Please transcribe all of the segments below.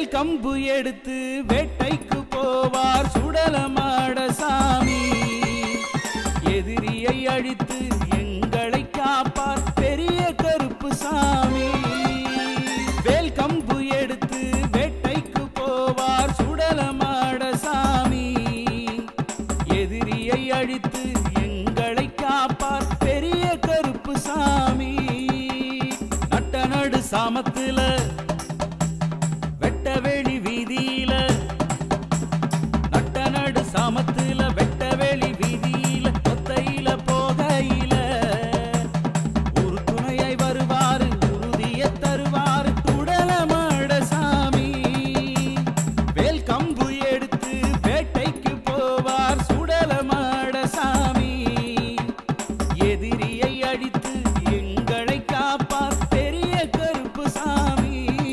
வேல் கம்பு எடுத்து வேட்டைக்கு போவார் சுடலமாட சாமி எதிரியை அழித்து எங்களை காப்பார் பெரிய கருப்பு சாமி வேல் கம்பு எடுத்து வேட்டைக்கு போவார் சுடலமாட சாமி எதிரியை அழித்து எங்களை காப்பார் பெரிய கருப்பு சாமி நட்ட நடு சாமத்துல வெட்ட வெளி வீதியில நட்ட நடு சாமத்துல வெட்ட வெளி வீதியில ஒத்தையில போகையில ஒரு துணையை வருவாரு உறுதிய தருவாரு உடலமாட சாமி வேல் கம்பு எடுத்து வேட்டைக்கு போவார் சுடலமாட சாமி எதிரியை அடித்து எங்களை காப்பார் பெரிய கருப்பு சாமி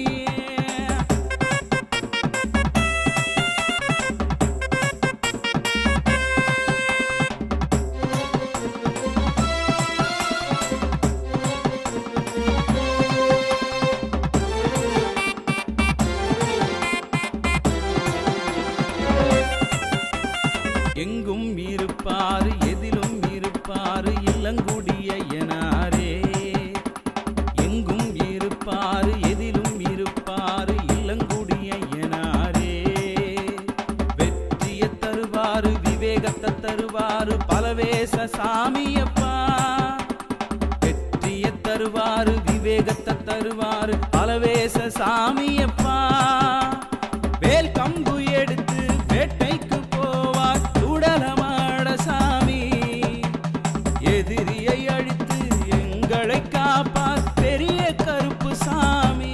எங்கும் இருப்பாரு எதிலும் இருப்பாரு இளங்குடிய எனாரே எங்கும் இருப்பாரு எதிலும் இருப்பாரு இளங்குடிய எனாரே வெற்றிய தருவாரு விவேகத்தை தருவாரு பலவேச சாமியப்பா வெற்றிய தருவாரு விவேகத்தை தருவாரு பலவேச சாமியப்பா வேல் கம்பு எடுத்து வேட்டைக்கு போவார் உடலமாட சாமி எதிரியை அழித்து எங்களை காப்பார் பெரிய கருப்பு சாமி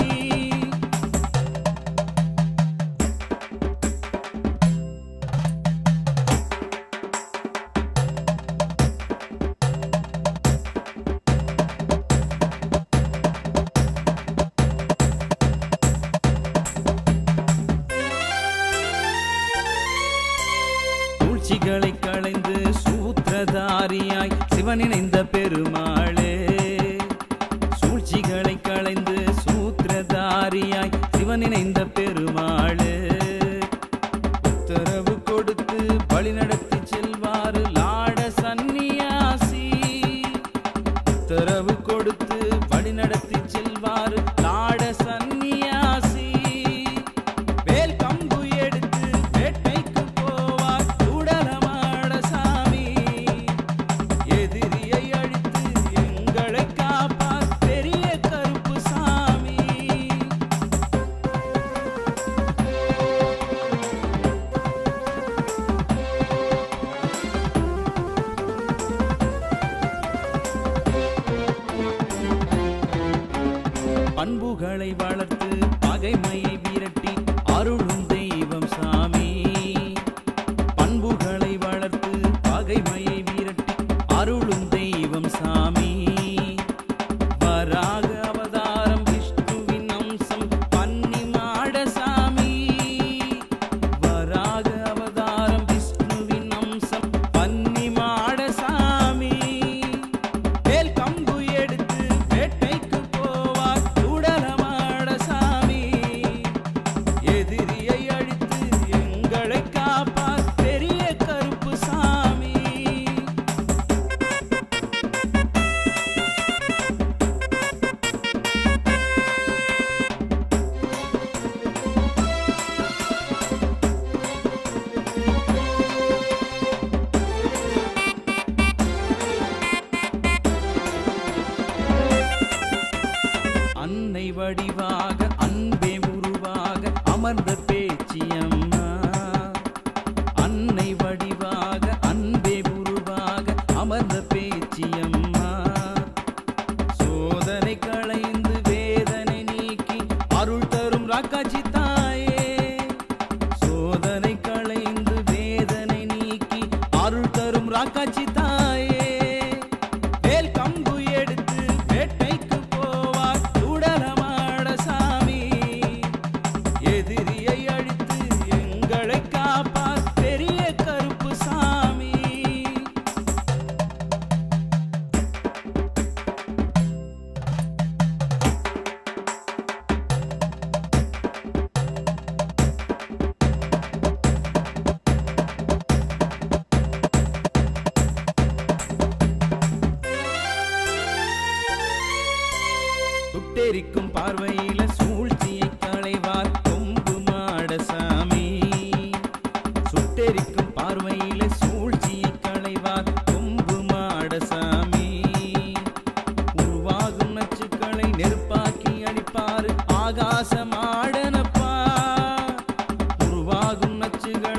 சூழ்ச்சிகளை களைந்து சூத்திரதாரியாய் சிவனிணைந்த பெருமாளே சூழ்ச்சிகளை களைந்து சூத்திரதாரியாய் சிவனிணைந்த பெருமாளே உத்தரவு கொடுத்து வழி நடத்தி செல்வாரு லாட சந்நியாசி உத்தரவு கொடுத்து வழி நடத்தி செல்வாரு லாட சந்நியாசி வேல் கம்பு எடுத்து வேட்டைக்கு போவார் உடலமாட சாமி எதிரியை அழித்து எங்களை காப்பார் பெரிய கருப்பு சாமி பண்புகளை வளர்த்து பகைமையை விரட்டி அருளும் தெய்வம் சாமி பண்புகளை வளர்த்து பகைமையை விரட்டி அருளும் தெய்வம் சாமி வராக அவதாரம் விஷ்ணுவின் அம்சம் பன்னி மாட சாமி வராக அவதாரம் விஷ்ணுவின் அம்சம் பன்னி மாட சாமி வேல் கம்பு எடுத்து வேட்டைக்கு போவார் உடலமாட சாமி எதிரியை அழித்து எங்களை காப்பார் பெரிய கருப்பு சாமி அன்னை வடிவாக அன்பே உருவாக அமர்ந்த பேச்சியம்மா அன்னை வடிவாக அன்பே உருவாக அமர்ந்த பேச்சியம்மா சோதனை களைந்து வேதனை நீக்கி அருள் தரும் ராக்காச்சி தாயே சோதனை களைந்து வேதனை நீக்கி அருள் தரும் ராக்காச்சி தாயே வேல் கம்பு எடுத்து வேட்டைக்கு போவார் உடலமாட சாமி எதிரியை அழித்து பிஞ்சுகள்